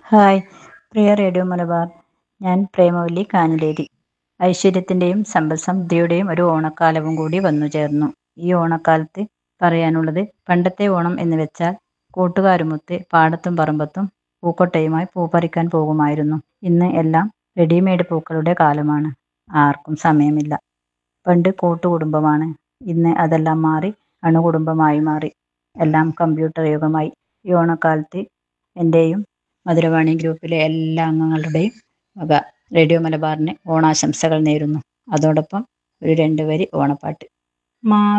hi പ്രിയ radio Malabar ഞാൻ പ്രേമവല്ലി കാഞ്ഞിലേരി ഐശ്വര്യത്തിൻ്റെയും സമ്പൽ സമൃദ്ധിയുടെയും ഒരു ഓണക്കാലവും കൂടി വന്നു ചേർന്നു ഈ ഓണക്കാലത്ത് പറയാനുള്ളത് പണ്ടത്തെ ഓണം എന്ന് വെച്ചാൽ കൂട്ടുകാരുമൊത്ത് പാടത്തും പറമ്പത്തും പൂക്കൊട്ടയുമായി പൂ പറിക്കാൻ പോകുമായിരുന്നു ഇന്ന് എല്ലാം റെഡിമെയ്ഡ് പൂക്കളുടെ കാലമാണ് ആർക്കും സമയമില്ല പണ്ട് കൂട്ടുകുടുംബമാണ് ഇന്ന് അതെല്ലാം മാറി അണുകുടുംബമായി മാറി എല്ലാം കമ്പ്യൂട്ടർ യുഗമായി ഈ ഓണക്കാലത്ത് എൻ്റെയും മധുരവാണി ഗ്രൂപ്പിലെ എല്ലാ അംഗങ്ങളുടെയും വക റേഡിയോ മലബാറിന് ഓണാശംസകൾ നേരുന്നു അതോടൊപ്പം ഒരു രണ്ട് വരി ഓണപ്പാട്ട് മാ